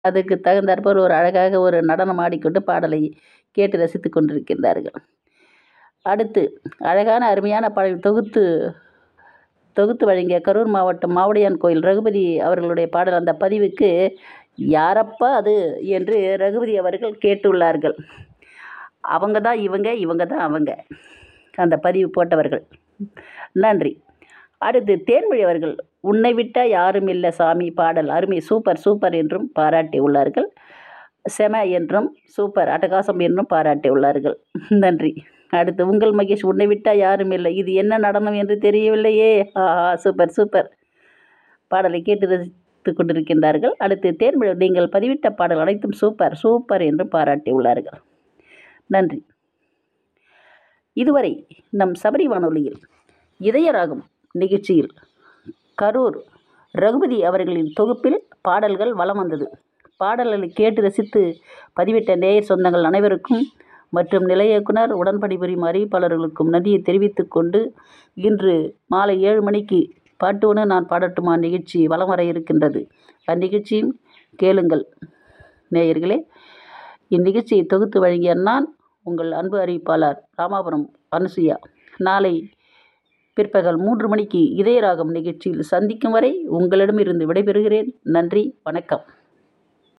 அதுக்கு தகுந்தாற்போல் ஒரு அழகாக ஒரு நடனம் ஆடிக்கொண்டு பாடலை கேட்டு ரசித்து கொண்டிருக்கின்றார்கள் அடுத்து அழகான அருமையான பாடல் தொகுத்து தொகுத்து வழங்கிய கரூர் மாவட்டம் மாவடியான் கோயில் ரகுபதி அவர்களுடைய பாடல் அந்த பதிவுக்கு யாரப்பா அது என்று ரகுபதி அவர்கள் கேட்டுள்ளார்கள் அவங்க தான் இவங்க இவங்க தான் அவங்க அந்த பதிவு போட்டவர்கள் நன்றி அடுத்து தேன்மொழி அவர்கள் உன்னை விட்டால் யாரும் இல்லை சாமி பாடல் அருமை சூப்பர் சூப்பர் என்றும் பாராட்டி உள்ளார்கள் செம என்றும் சூப்பர் அட்டகாசம் என்றும் பாராட்டி உள்ளார்கள் நன்றி அடுத்து உங்கள் மகேஷ் உன்னை விட்டால் யாரும் இல்லை இது என்ன நடனம் என்று தெரியவில்லையே ஆஹா சூப்பர் சூப்பர் பாடலை கேட்டு ரசித்து கொண்டிருக்கின்றார்கள் அடுத்து தேன்மொழி நீங்கள் பதிவிட்ட பாடல் அனைத்தும் சூப்பர் சூப்பர் என்றும் பாராட்டி உள்ளார்கள் நன்றி இதுவரை நம் சபரி வானொலியில் இதயராகும் நிகழ்ச்சியில் கரூர் ரகுபதி அவர்களின் தொகுப்பில் பாடல்கள் வலம் வந்தது பாடல்களை கேட்டு ரசித்து பதிவிட்ட நேயர் சொந்தங்கள் அனைவருக்கும் மற்றும் நிலைய இயக்குனர் உடன்படிபுரியும் அறிவிப்பாளர்களுக்கும் நன்றியை தெரிவித்துக் கொண்டு இன்று மாலை ஏழு மணிக்கு பாட்டு ஒன்று நான் பாடட்டுமா நிகழ்ச்சி வலம் வர இருக்கின்றது அந்நிகழ்ச்சியும் கேளுங்கள் நேயர்களே இந்நிகழ்ச்சியை தொகுத்து வழங்கிய நான் உங்கள் அன்பு அறிவிப்பாளர் ராமாபுரம் அனுசுயா நாளை பிற்பகல் மூன்று மணிக்கு இதயராகம் நிகழ்ச்சியில் சந்திக்கும் வரை உங்களிடமிருந்து விடைபெறுகிறேன் நன்றி வணக்கம்